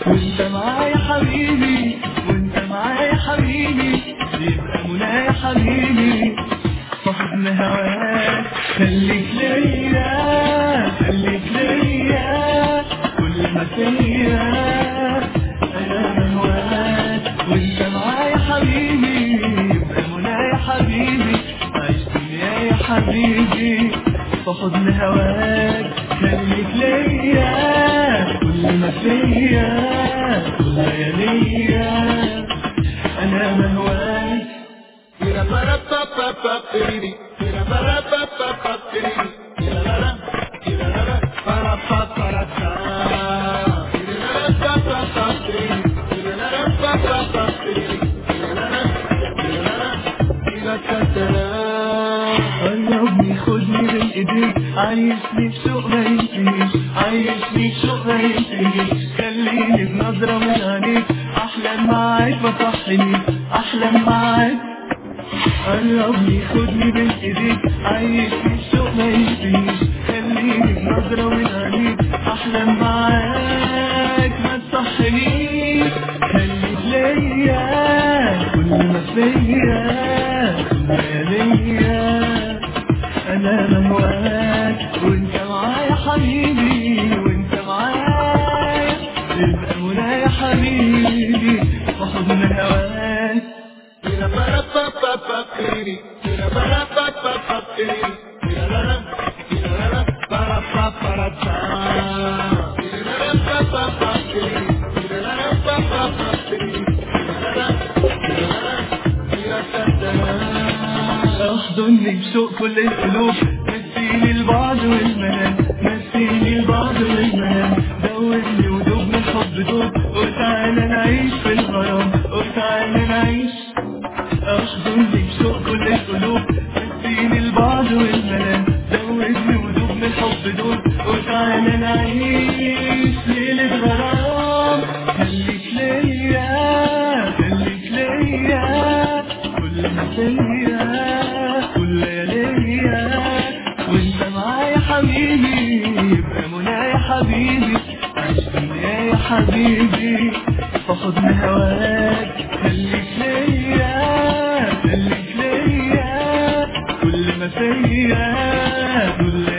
وانت معايا حبيبي وانت معايا حبيبي يبقى منى يا حبيبي صاحبنا هواك خليك ليا خليك ليا كل ما فيا انا هواك وانت معايا حبيبي يبقى منى يا حبيبي عيش دنيا يا حبيبي فحضن هواك خليك ليا كل ما فيا كل لياليا انا مهواك قربني خدني من ايديك عايشني بشوق ما ينتهيش عايشني بشوق ما ينتهيش خليني بنظرة من عينيك احلم معاك بصحني احلم معاك قربني خدني بين ايديك عايشني بشوق ما ينتهيش خليني بنظرة من عينيك احلم معاك ما تصحنيش خليك ليا كل ما فيا كل ليا انا مهواك وانت معايا حبيبي وانت معايا تبقى منى يا حبيبي وحضن هواك احضني بشوق كل القلوب نسيني البعد والمنام نسيني البعد والمنام دوبني ودوبنا الحب دوب وتعالى نعيش في الغرام وتعالى نعيش احضني بشوق كل القلوب نسيني البعد والمنام دوبني ودوبنا الحب دوب وتعالى نعيش ليلة غرام خليك ليا خليك ليا كل ما فيا كل لياليا وانت معايا حبيبي يبقى منى يا حبيبي عيش دنيا يا حبيبي فحضن هواك خليك ليا خليك ليا كل ما فيا كل